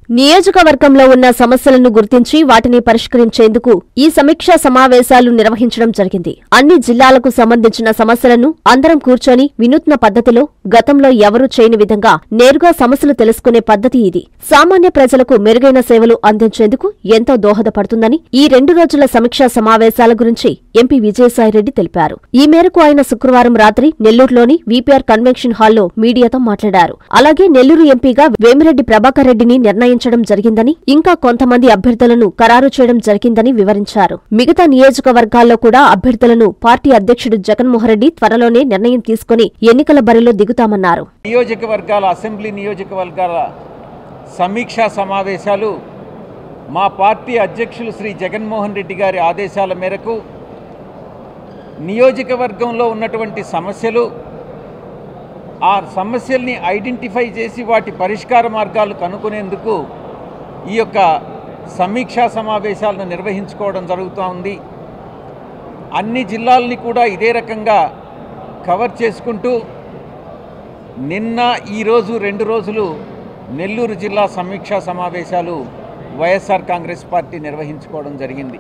నియోజకవర్గంలో ఉన్న సమస్యలను గుర్తించి వాటిని పరిష్కరించేందుకు ఈ సమీక్షా సమావేశాలు నిర్వహించడం జరిగింది అన్ని జిల్లాలకు సంబంధించిన సమస్యలను అందరం కూర్చొని వినూత్న పద్ధతిలో గతంలో ఎవరూ చేయని విధంగా నేరుగా సమస్యలు తెలుసుకునే పద్ధతి ఇది సామాన్య ప్రజలకు మెరుగైన సేవలు అందించేందుకు ఎంతో దోహదపడుతుందని ఈ రెండు రోజుల సమీక్షా సమావేశాల గురించి ఎంపీ విజయసాయిరెడ్డి తెలిపారు ఈ మేరకు ఆయన శుక్రవారం రాత్రి నెల్లూరులోని వీపీఆర్ కన్వెన్షన్ హాల్లో మీడియాతో మాట్లాడారు అలాగే నెల్లూరు ఎంపీగా వేమిరెడ్డి ప్రభాకర్ రెడ్డిని నిర్ణయించడం జరిగిందని ఇంకా కొంతమంది అభ్యర్థులను ఖరారు చేయడం జరిగిందని వివరించారు మిగతా నియోజకవర్గాల్లో కూడా అభ్యర్థులను పార్టీ అధ్యక్షుడు జగన్మోహన్ రెడ్డి త్వరలోనే నిర్ణయం తీసుకుని ఎన్నికల బరిలో దిగుతామన్నారు నియోజకవర్గాల అసెంబ్లీ నియోజకవర్గాల సమీక్షా సమావేశాలు మా పార్టీ అధ్యక్షులు శ్రీ జగన్మోహన్ రెడ్డి గారి ఆదేశాల మేరకు నియోజకవర్గంలో ఉన్నటువంటి సమస్యలు ఆ సమస్యల్ని ఐడెంటిఫై చేసి వాటి పరిష్కార మార్గాలు కనుక్కునేందుకు ఈ యొక్క సమీక్షా సమావేశాలను నిర్వహించుకోవడం జరుగుతూ ఉంది అన్ని జిల్లాలని కూడా ఇదే రకంగా కవర్ చేసుకుంటూ నిన్న ఈరోజు రెండు రోజులు నెల్లూరు జిల్లా సమీక్షా సమావేశాలు వైఎస్ఆర్ కాంగ్రెస్ పార్టీ నిర్వహించుకోవడం జరిగింది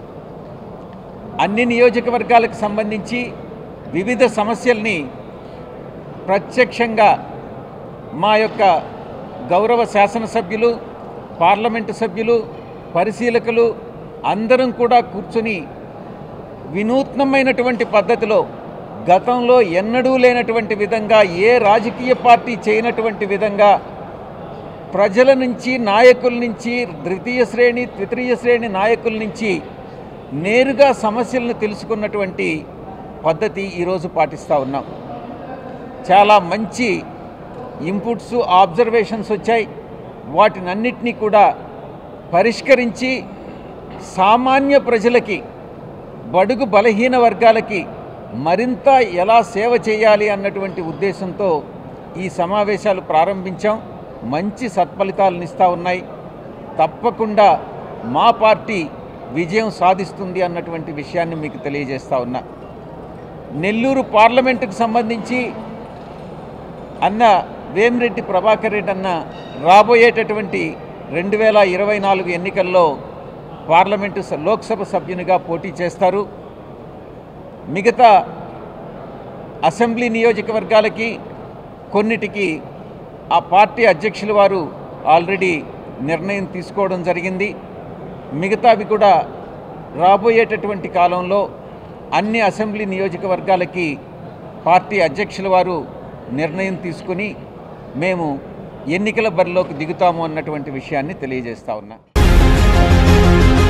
అన్ని నియోజకవర్గాలకు సంబంధించి వివిధ సమస్యల్ని ప్రత్యక్షంగా మా యొక్క గౌరవ శాసనసభ్యులు పార్లమెంటు సభ్యులు పరిశీలకులు అందరం కూడా కూర్చుని వినూత్నమైనటువంటి పద్ధతిలో గతంలో ఎన్నడూ లేనటువంటి విధంగా ఏ రాజకీయ పార్టీ చేయనటువంటి విధంగా ప్రజల నుంచి నాయకుల నుంచి ద్వితీయ శ్రేణి తృతీయ శ్రేణి నాయకుల నుంచి నేరుగా సమస్యలను తెలుసుకున్నటువంటి పద్ధతి ఈరోజు పాటిస్తూ ఉన్నాం చాలా మంచి ఇన్పుట్స్ ఆబ్జర్వేషన్స్ వచ్చాయి వాటినన్నిటినీ కూడా పరిష్కరించి సామాన్య ప్రజలకి బడుగు బలహీన వర్గాలకి మరింత ఎలా సేవ చేయాలి అన్నటువంటి ఉద్దేశంతో ఈ సమావేశాలు ప్రారంభించాం మంచి సత్ఫలితాలను ఇస్తూ ఉన్నాయి తప్పకుండా మా పార్టీ విజయం సాధిస్తుంది అన్నటువంటి విషయాన్ని మీకు తెలియజేస్తా ఉన్నా నెల్లూరు పార్లమెంటుకు సంబంధించి అన్న వేమిరెడ్డి ప్రభాకర్ రెడ్డి అన్న రాబోయేటటువంటి రెండు వేల ఇరవై నాలుగు ఎన్నికల్లో పార్లమెంటు స- లోక్సభ సభ్యునిగా పోటీ చేస్తారు మిగతా అసెంబ్లీ నియోజకవర్గాలకి కొన్నిటికి ఆ పార్టీ అధ్యక్షుల వారు ఆల్రెడీ నిర్ణయం తీసుకోవడం జరిగింది మిగతావి కూడా రాబోయేటటువంటి కాలంలో అన్ని అసెంబ్లీ నియోజకవర్గాలకి పార్టీ అధ్యక్షుల వారు నిర్ణయం తీసుకుని మేము ఎన్నికల బరిలోకి దిగుతాము అన్నటువంటి విషయాన్ని తెలియజేస్తా ఉన్నా